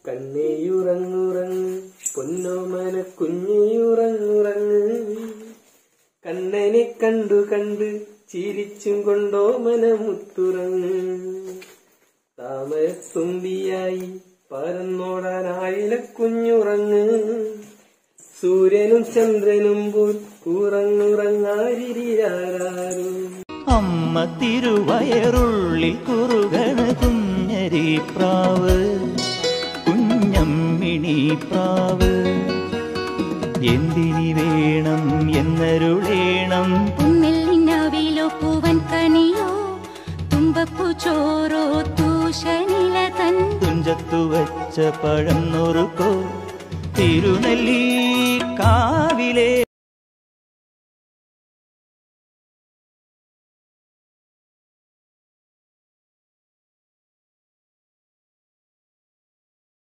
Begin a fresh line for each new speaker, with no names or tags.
കണ്ണേയുറങ്ങുറങ്ങ് പൊന്നോമന കുഞ്ഞിയുറങ്ങുറങ്ങ് കണ്ണനെ കണ്ടു കണ്ട് ചിരിച്ചും കൊണ്ടോമന മുത്തുറങ്ങ് താമരത്തുമ്പിയായി പറന്നോടാൻ ആയില കുഞ്ഞുറങ്ങ് സൂര്യനും ചന്ദ്രനും പോൽ ഉറങ്ങുറങ്ങാരിരാരും
അമ്മ തിരുവയറുള്ളിൽ കുറുകണ കുഞ്ഞരി പ്രാവ് കുഞ്ഞമ്മിണി പ്രാവ് എന്തിനി വേണം എന്നരുളേണം
പുന്നെല്ലിനവിലോ പൂവൻ കനിയോ തുമ്പപ്പൂ ചോറോ തൂഷനില തൻ
തുഞ്ചത്തു വച്ച പഴം നുറുക്കോ തിരുനെല്ലി കാവിലെ